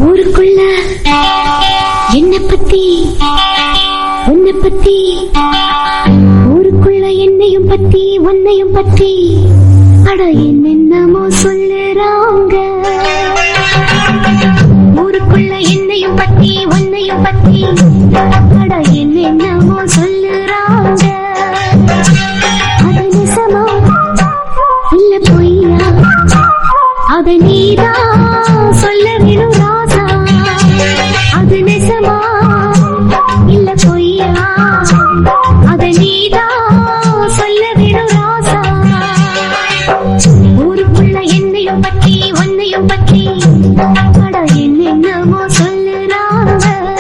ஊருக்குள்ள என்ன பத்தி உன்னை பத்தி ஊருக்குள்ள என்னையும் பத்தி உன்னையும் பத்தி அட என்னென்னமோ சொல்லுறாங்க ஊருக்குள்ள என்னையும் பத்தி உன்னையும் பத்தி அட என்னென்னமோ சொல்லுறாங்க அது நிசமா இல்ல பொய்யா அத நீதான் சொல்ல வேணும் ராசா அது நெசமா இல்ல பொய்யா அத நீதான் சொல்ல வேணும் ராசா ஊருக்குள்ள என்னையும் பத்தி உன்னையும் பத்தி அட என்னென்னமோ சொல்லுறாங்க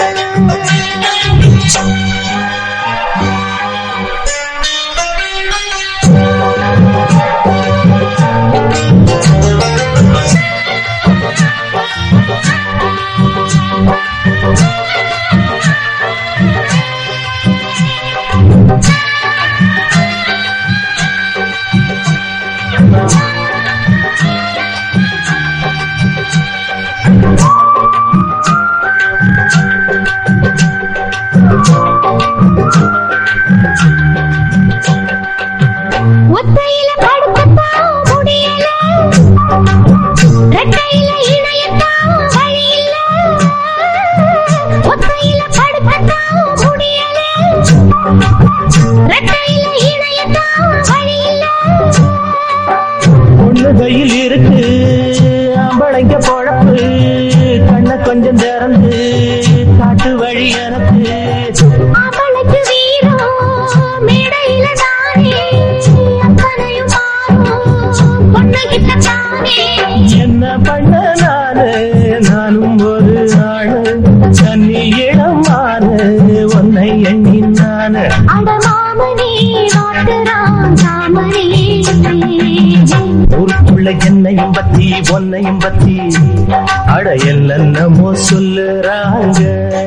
ஒத்தையில படுக்கத்தான் முடியல ரெட்டையில இணையத்தான் வழி இல்ல ஒத்தையில படுக்கத்தான் முடியல ரெட்டையில இணையத்தான் வழி இல்ல பொண்ணு கையில் இருக்கு ஆம்பளைங்க பொழப்பு கண்ண கொஞ்சம் திறந்து காட்டு வழி எனக்கு அவளுக்கு வீரம் மேடையில தானே அத்தனையும் மாறும் பொண்ணுகிட்ட தானே என்ன பண்ண நானு நானும் ஒரு ஆளு தண்ணி இளமானு உன்னை எண்ணி நானு அட மாமனே வாட்டுறான் தாமனே ஊருக்குள்ள என்னையும் பத்தி உன்னையும் பத்தி அட என்னென்னமோ சொல்லுறாங்க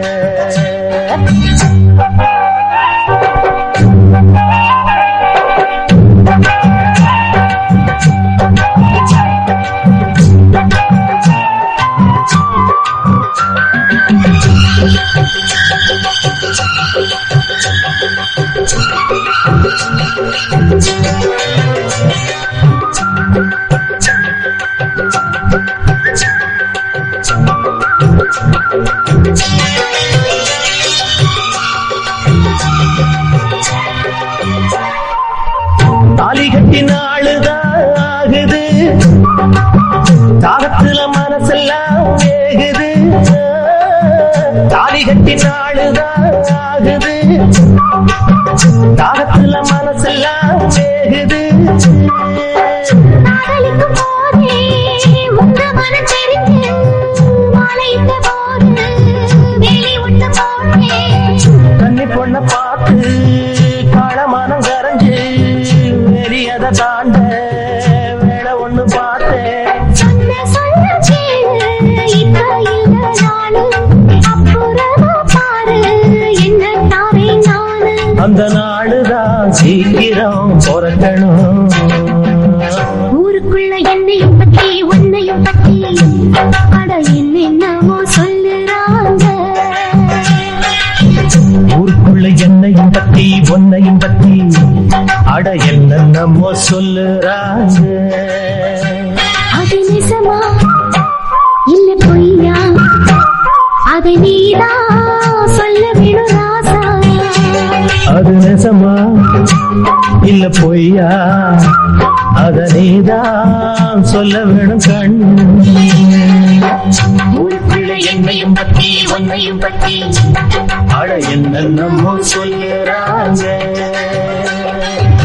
தாலி கட்டி நாளுதான் ஆகுது தாகத்துல மனசெல்லாம் வேகுது தாலி கட்டி நாளுதான் ஆகுது தாகத்துல மனசெல்லாம் வேகுது காதலிக்கும் போதே உங்க மனம் தெரிஞ்சு மாலையிட்ட போது வேலி ஒண்ணு போட்டேன் தண்ணி பொண்ண பார்த்து காளமானம் கரைஞ்சு வெறியத தாண்ட வேலை ஒண்ணு பார்த்தேன் சொன்ன சொல்ல கேளு இப்ப இல்ல நானு அப்புறமா பாரு என்ன தாரே நானு அந்த நாளுதான் சீக்கிரம் பிறக்கணும் ஊருக்குள்ள என்னையும் பத்தி உன்னையும் பத்தி அட என்னென்னமோ சொல்லுறாங்க ஊருக்குள்ள என்னையும் பத்தி உன்னையும் பத்தி அட என்னென்னமோ சொல்லுறாங்க அது நிஜமா இல்ல பொய்யா அதை நீதான் சொல்ல வேணும் ராசா அது நெசமா இல்ல பொய்யா அத நீதான் சொல்ல வேணும் கண் ஊருக்குள்ள என்னையும் பத்தி உன்னையும் பத்தி அட என்னென்னமோ சொல்லுறாங்க